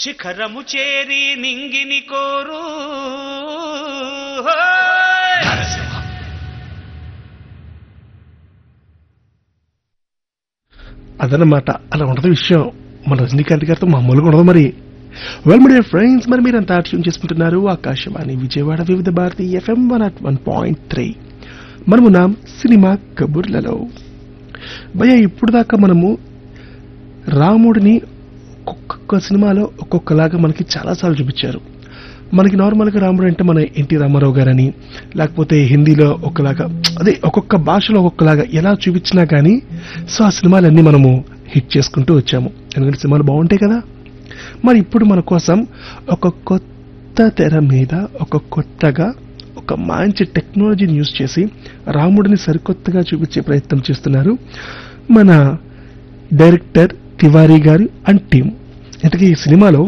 శిఖరము చేరి నింగిని కోరు హోయ్! అదనమాట అలా ఉండదు విషయం మన రజనీకాంత్ గారితో మామూలుగా ఉండదు మరి వెల్ మీడియా ఫ్రెండ్స్ మరి మీరంతా ట్యూన్ చేసుకుంటున్నారు Akashvani Vijayawada Vividh Bharati FM one at one point three మనము నా సినిమా కబుర్లలో భయ ఇప్పుడు దాకా మనము రాముడిని ఒక్కొక్క సినిమాలో ఒక్కొక్కలాగా మనకి చాలాసార్లు చూపించారు మనకి నార్మల్గా రాముడు అంటే మన ఎన్టీ రామారావు గారని లేకపోతే హిందీలో ఒకలాగా అదే ఒక్కొక్క భాషలో ఒక్కొక్కలాగా ఎలా చూపించినా కానీ సో ఆ సినిమాలన్నీ మనము హిట్ చేసుకుంటూ వచ్చాము ఎందుకంటే సినిమాలు బాగుంటాయి కదా మరి ఇప్పుడు మన కోసం ఒక కొత్త తెర మీద ఒక కొత్తగా ఒక మంచి టెక్నాలజీని యూజ్ చేసి రాముడిని సరికొత్తగా చూపించే ప్రయత్నం చేస్తున్నారు మన డైరెక్టర్ తివారీ గారు అండ్ టీం ఇంతకీ ఈ సినిమాలో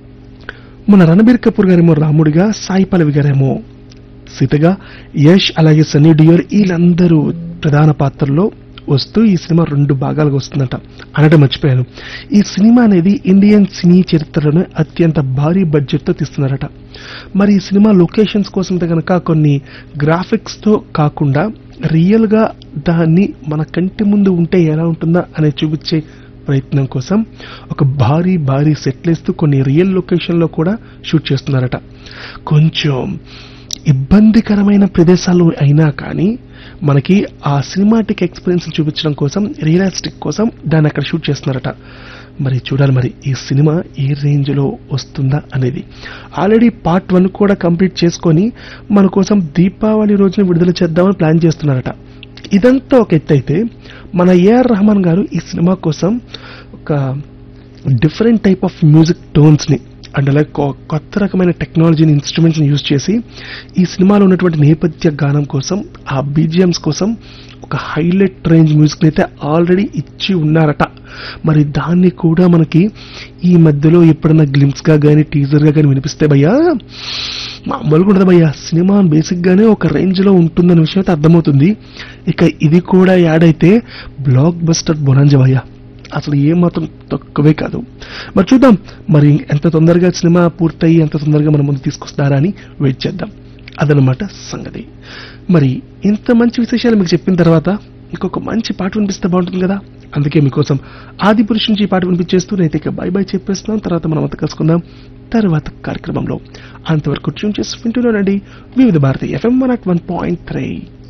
మన రణబీర్ కపూర్ గారేమో రాముడిగా సాయి పల్లవి గారేమో సీతగా యష్ అలాగే సన్నీ డియోల్ వీళ్ళందరూ ప్రధాన పాత్రల్లో వస్తూ ఈ సినిమా రెండు భాగాలుగా వస్తుందట అనడం మర్చిపోయాను ఈ సినిమా అనేది ఇండియన్ సినీ చరిత్రలోనే అత్యంత భారీ బడ్జెట్తో తీస్తున్నారట మరి ఈ సినిమా లొకేషన్స్ కోసం కనుక కొన్ని గ్రాఫిక్స్తో కాకుండా రియల్గా దాన్ని మన కంటి ముందు ఉంటే ఎలా ఉంటుందా అనేది చూపించే ప్రయత్నం కోసం ఒక భారీ భారీ సెట్లేస్తూ కొన్ని రియల్ లొకేషన్లో కూడా షూట్ చేస్తున్నారట కొంచెం ఇబ్బందికరమైన ప్రదేశాలు అయినా కానీ మనకి ఆ సినిమాటిక్ ఎక్స్పీరియన్స్ చూపించడం కోసం రియలిస్టిక్ కోసం దాన్ని అక్కడ షూట్ చేస్తున్నారట మరి చూడాలి మరి ఈ సినిమా ఏ రేంజ్లో వస్తుందా అనేది ఆల్రెడీ పార్ట్ వన్ కూడా కంప్లీట్ చేసుకొని మన కోసం దీపావళి రోజున విడుదల చేద్దామని ప్లాన్ చేస్తున్నారట ఇదంతా ఒక ఎత్తు అయితే మన ఏఆర్ రెహమాన్ గారు ఈ సినిమా కోసం ఒక డిఫరెంట్ టైప్ ఆఫ్ మ్యూజిక్ టోన్స్ని అండ్ అలాగే కొ- కొత్త రకమైన టెక్నాలజీని ఇన్స్ట్రుమెంట్స్ని యూజ్ చేసి ఈ సినిమాలో ఉన్నటువంటి నేపథ్య గానం కోసం ఆ బీజిఎమ్స్ కోసం ఒక హైలైట్ రేంజ్ మ్యూజిక్ని అయితే ఆల్రెడీ ఇచ్చి ఉన్నారట మరి దాన్ని కూడా మనకి ఈ మధ్యలో ఎప్పుడన్నా గ్లిమ్స్గా కానీ టీజర్గా కానీ వినిపిస్తే భయ్యా మామూలుగా ఉండదు భయ్యా సినిమా బేసిక్గానే ఒక రేంజ్లో ఉంటుందన్న విషయం అయితే అర్థమవుతుంది ఇక ఇది కూడా యాడ్ అయితే బ్లాక్ బస్టర్ బొనాంజ భయ్యా అసలు ఏ మాత్రం తక్కువే కాదు మరి చూద్దాం మరి ఎంత తొందరగా సినిమా పూర్తయి ఎంత తొందరగా మన ముందు తీసుకొస్తారా అని వెయిట్ చేద్దాం అదనమాట సంగతి మరి ఇంత మంచి విశేషాలు మీకు చెప్పిన తర్వాత ఇంకొక మంచి పాట వినిపిస్తే బాగుంటుంది కదా అందుకే మీకోసం ఆది పురుషు నుంచి ఈ పాట వినిపించేస్తూ నేనైతే ఇక బై బై చెప్పేస్తున్నాం తర్వాత మనం అంతా కలుసుకుందాం తర్వాత కార్యక్రమంలో అంతవరకు ట్యూన్ చేసి వింటున్నానండి Vividh Bharati FM one at one point three